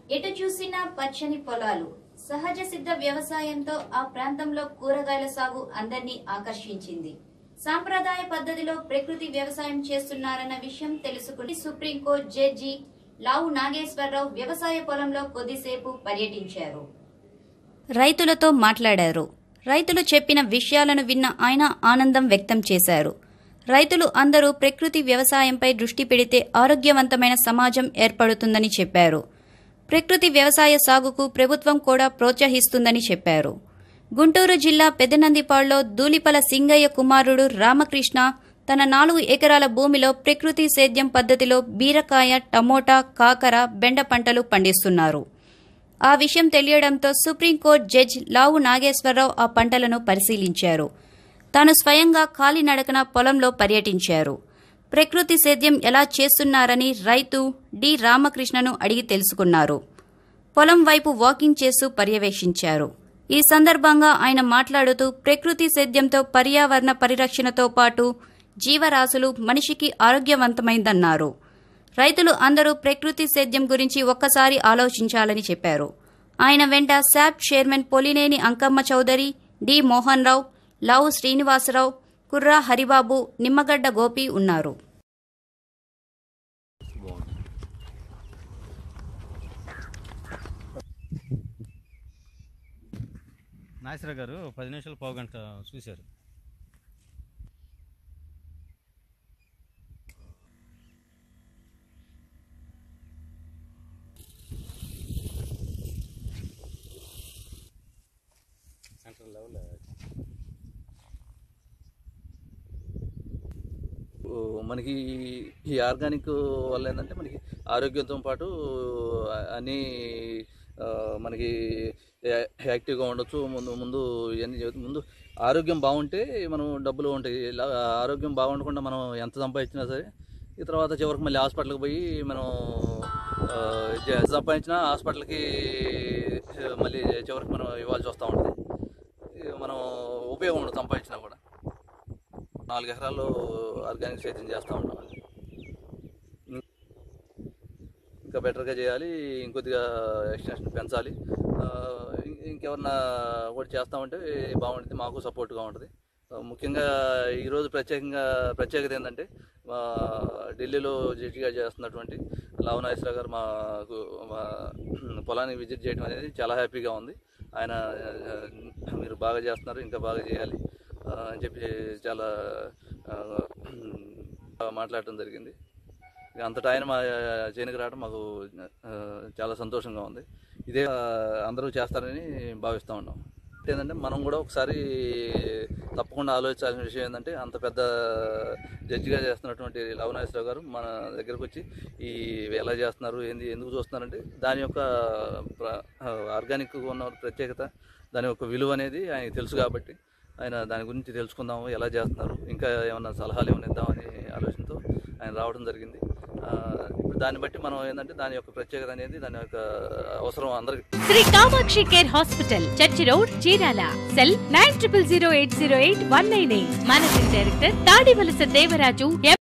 ఎటు చూసినా పచ్చని పొలాలు సహజ సిద్ధ వ్యవసాయంతో ఆ ప్రాంతంలో కూరగాయల సాగు అందరినీ ఆకర్షించింది సాంప్రదాయ పద్ధతిలో ప్రకృతి వ్యవసాయం చేస్తున్నారన్న విషయం తెలుసుకుని సుప్రీంకోర్టు జడ్జి లావు నాగేశ్వరరావు వ్యవసాయ పొలంలో కొద్దిసేపు పర్యటించారు రైతులతో మాట్లాడారు రైతులు చెప్పిన విషయాలను విన్న ఆయన ఆనందం వ్యక్తం చేశారు రైతులు అందరూ ప్రకృతి వ్యవసాయంపై దృష్టి పెడితే ఆరోగ్యవంతమైన సమాజం ఏర్పడుతుందని చెప్పారు ప్రకృతి వ్యవసాయ సాగుకు ప్రభుత్వం కూడా ప్రోత్సహిస్తుందని చెప్పారు గుంటూరు జిల్లా పెదనందిపాడులో దూలిపల సింగయ్య కుమారుడు రామకృష్ణ తన నాలుగు ఎకరాల భూమిలో ప్రకృతి సేద్యం పద్ధతిలో బీరకాయ టమోటా కాకర బెండ పంటలు పండిస్తున్నారు ఆ విషయం తెలియడంతో సుప్రీంకోర్టు జడ్జ్ లావు నాగేశ్వరరావు ఆ పంటలను పరిశీలించారు తాను స్వయంగా కాలినడకన పొలంలో పర్యటించారు ప్రకృతి సేద్యం ఎలా చేస్తున్నారని రైతు డి రామకృష్ణను అడిగి తెలుసుకున్నారు పొలం వైపు వాకింగ్ చేస్తూ పర్యవేక్షించారు ఈ సందర్భంగా ఆయన మాట్లాడుతూ ప్రకృతి సేద్యంతో పర్యావరణ పరిరక్షణతో పాటు జీవరాశులు మనిషికి ఆరోగ్యవంతమైందన్నారు రైతులు అందరూ ప్రకృతి సేద్యం గురించి ఒక్కసారి ఆలోచించాలని చెప్పారు ఆయన వెంట శాప్ చైర్మన్ పొలినేని అంకమ్మ చౌదరి డి మోహన్ రావు లావు శ్రీనివాసరావు కుర్రా హరిబాబు నిమ్మగడ్డ గోపి ఉన్నారు నాగేశ్వర గారు పది నిమిషాలు పావు గంట చూశారు సెంట్రల్ లెవెల్ ఓ, మనకి ఈ ఆర్గానిక్ వల్ల ఏంటంటే మనకి ఆరోగ్యంతో పాటు అన్నీ ఆ, మనకి యా- యాక్టివ్గా ఉండొచ్చు ముందు ముందు ఇవన్నీ చెబుతూ- ముందు ఆరోగ్యం బాగుంటే మనం డబ్బులు ఉంటాయి ఇలా ఆరోగ్యం బాగుండకుండా మనం ఎంత సంపాదించినా సరే ఈ తర్వాత చివరికి మళ్ళీ హాస్పిటల్కి పోయి మనం ఆ, జ- సంపాదించిన హాస్పిటల్కి మళ్ళీ చివరికి మనం ఇవ్వాల్సి వస్తూ ఉంటుంది ఇక మనం ఉపయోగం ఉండదు సంపాదించినా కూడా నాలుగు ఎకరాల్లో ఆర్గానిక్ సేద్యం చేస్తూ ఉంటాం ఇంకా బెటర్గా చేయాలి ఇంకొద్దిగా ఎక్స్టెన్షన్ పెంచాలి ఆ, ఇం- ఇంకెవరన్నా కూడా చేస్తామంటే బాగుంటుంది మాకు సపోర్ట్గా ఉంటుంది ఆ, ముఖ్యంగా ఈరోజు ప్రత్యేకంగా ప్రత్యేకత ఏంటంటే మా ఢిల్లీలో జడ్జిగా చేస్తున్నటువంటి లావనాగేశ్వర గారు మాకు మా పొలాన్ని విజిట్ చేయడం అనేది చాలా హ్యాపీగా ఉంది ఆయన ఆ, మీరు బాగా చేస్తున్నారు ఇంకా బాగా చేయాలి ఆ, అని చెప్పి చాలా ఆ, మాట్లాడటం జరిగింది ఇక అంతటా ఆయన మా చేనుకు రావడం మాకు ఆ, చాలా సంతోషంగా ఉంది ఇదే ఆ, అందరూ చేస్తారని భావిస్తూ ఉన్నాం ఏంటంటే మనం కూడా ఒకసారి తప్పకుండా ఆలోచించాల్సిన విషయం ఏంటంటే అంత పెద్ద జడ్జిగా చేస్తున్నటువంటి లవనాగేశ్వరరావు గారు మన దగ్గరకు వచ్చి ఈ ఎలా చేస్తున్నారు ఏంది ఎందుకు చూస్తున్నారంటే దాని యొక్క ప్ర- ఆర్గానిక్ ఉన్న ప్రత్యేకత దాని యొక్క విలువ అనేది ఆయనకి తెలుసు కాబట్టి ఆయన దాని గురించి తెలుసుకుందాము ఎలా చేస్తున్నారు ఇంకా ఏమన్నా సలహాలు ఏమైనా ఇద్దామని ఆలోచనతో ఆయన రావడం జరిగింది ఆ, ఇప్పుడు దాన్ని బట్టి మనం ఏంటంటే దాని యొక్క ప్రత్యేకత అనేది దాని యొక్క అవసరం అందరికి Sri Kamakshi care hospital church road Chirala cell nine triple zero eight zero eight one nine eight managing director Tadivalasa Devaraju